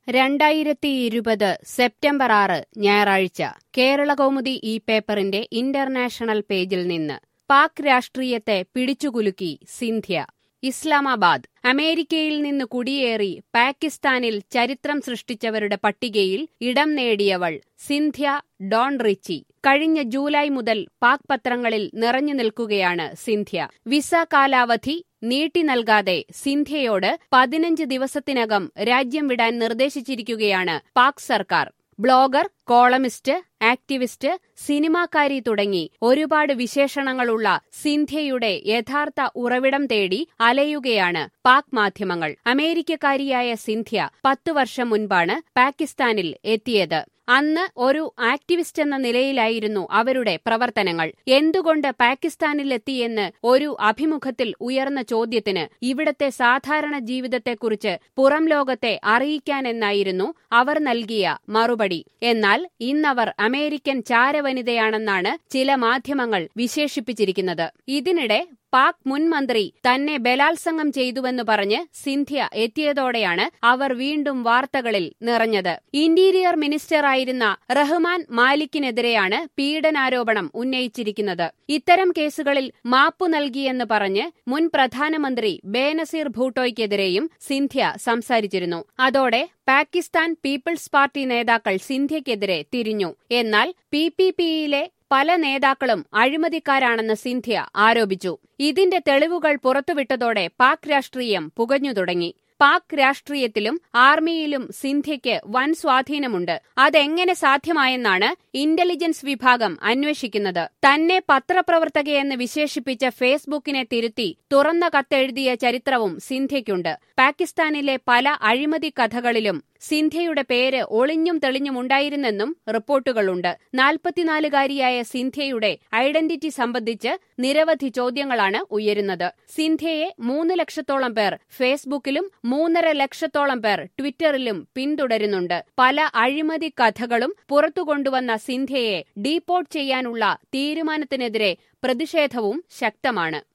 രണ്ടായിരത്തി ഇരുപത് സെപ്റ്റംബർ ആറ് ഞായറാഴ്ച കേരളകൗമുദി ഈ പേപ്പറിന്റെ ഇന്റർനാഷണൽ പേജിൽ നിന്ന് പാക് രാഷ്ട്രീയത്തെ പിടിച്ചുകുലുക്കി സിന്ധ്യ ഇസ്ലാമാബാദ് അമേരിക്കയിൽ നിന്ന് കുടിയേറി പാകിസ്ഥാനിൽ ചരിത്രം സൃഷ്ടിച്ചവരുടെ പട്ടികയിൽ ഇടം നേടിയവൾ സിന്ധ്യ ഡോൺ റിച്ചി കഴിഞ്ഞ ജൂലൈ മുതൽ പാക് പത്രങ്ങളിൽ നിറഞ്ഞു നിൽക്കുകയാണ് സിന്ധ്യ വിസ കാലാവധി നീട്ടി നൽകാതെ സിന്ധ്യയോട് പതിനഞ്ച് ദിവസത്തിനകം രാജ്യം വിടാൻ നിർദ്ദേശിച്ചിരിക്കുകയാണ് പാക് സർക്കാർ ബ്ലോഗർ കോളമിസ്റ്റ് ആക്ടിവിസ്റ്റ് സിനിമാക്കാരി തുടങ്ങി ഒരുപാട് വിശേഷണങ്ങളുള്ള സിന്ധ്യയുടെ യഥാർത്ഥ ഉറവിടം തേടി അലയുകയാണ് പാക് മാധ്യമങ്ങൾ അമേരിക്കക്കാരിയായ സിന്ധ്യ പത്തു വർഷം മുൻപാണ് പാകിസ്ഥാനിൽ എത്തിയത് അന്ന് ഒരു ആക്ടിവിസ്റ്റ് എന്ന നിലയിലായിരുന്നു അവരുടെ പ്രവർത്തനങ്ങൾ എന്തുകൊണ്ട് പാകിസ്ഥാനിലെത്തിയെന്ന് ഒരു അഭിമുഖത്തിൽ ഉയർന്ന ചോദ്യത്തിന് ഇവിടത്തെ സാധാരണ ജീവിതത്തെക്കുറിച്ച് പുറം ലോകത്തെ അറിയിക്കാനെന്നായിരുന്നു അവർ നൽകിയ മറുപടി എന്നാൽ ഇന്നവർ അമേരിക്കൻ ചാരവനിതയാണെന്നാണ് ചില മാധ്യമങ്ങൾ വിശേഷിപ്പിച്ചിരിക്കുന്നത് ഇതിനിടെ പാക് മുൻ മന്ത്രി തന്നെ ബലാത്സംഗം ചെയ്തുവെന്ന് പറഞ്ഞ് സിന്ധ്യ എത്തിയതോടെയാണ് അവർ വീണ്ടും വാർത്തകളിൽ നിറഞ്ഞത് ഇന്റീരിയർ മിനിസ്റ്ററായിരുന്ന റഹ്മാൻ മാലിക്കിനെതിരെയാണ് പീഡനാരോപണം ഉന്നയിച്ചിരിക്കുന്നത് ഇത്തരം കേസുകളിൽ മാപ്പു നൽകിയെന്ന് പറഞ്ഞ് മുൻ പ്രധാനമന്ത്രി ബേനസീർ ഭൂട്ടോയ്ക്കെതിരെയും സിന്ധ്യ സംസാരിച്ചിരുന്നു അതോടെ പാകിസ്ഥാൻ പീപ്പിൾസ് പാർട്ടി നേതാക്കൾ സിന്ധ്യയ്ക്കെതിരെ തിരിഞ്ഞു എന്നാൽ പി പി പിയിലെ പല നേതാക്കളും അഴിമതിക്കാരാണെന്ന് സിന്ധ്യ ആരോപിച്ചു ഇതിന്റെ തെളിവുകൾ പുറത്തുവിട്ടതോടെ പാക് രാഷ്ട്രീയം പുകഞ്ഞു തുടങ്ങി പാക് രാഷ്ട്രീയത്തിലും ആർമിയിലും സിന്ധ്യയ്ക്ക് വൻ സ്വാധീനമുണ്ട് അതെങ്ങനെ സാധ്യമായെന്നാണ് ഇന്റലിജൻസ് വിഭാഗം അന്വേഷിക്കുന്നത് തന്നെ പത്രപ്രവർത്തകയെന്ന് വിശേഷിപ്പിച്ച ഫേസ്ബുക്കിനെ തിരുത്തി തുറന്ന കത്തെഴുതിയ ചരിത്രവും സിന്ധ്യയ്ക്കുണ്ട് പാകിസ്ഥാനിലെ പല അഴിമതി കഥകളിലും സിന്ധ്യയുടെ പേര് ഒളിഞ്ഞും തെളിഞ്ഞുമുണ്ടായിരുന്നെന്നും റിപ്പോർട്ടുകളുണ്ട് നാൽപ്പത്തിനാലുകാരിയായ സിന്ധ്യയുടെ ഐഡന്റിറ്റി സംബന്ധിച്ച് നിരവധി ചോദ്യങ്ങളാണ് ഉയരുന്നത് സിന്ധ്യയെ മൂന്ന് ലക്ഷത്തോളം പേർ ഫേസ്ബുക്കിലും മൂന്നര ലക്ഷത്തോളം പേർ ട്വിറ്ററിലും പിന്തുടരുന്നുണ്ട് പല അഴിമതി കഥകളും പുറത്തുകൊണ്ടുവന്ന സിന്ധ്യയെ ഡീപ്പോർട്ട് ചെയ്യാനുള്ള തീരുമാനത്തിനെതിരെ പ്രതിഷേധവും ശക്തമാണ്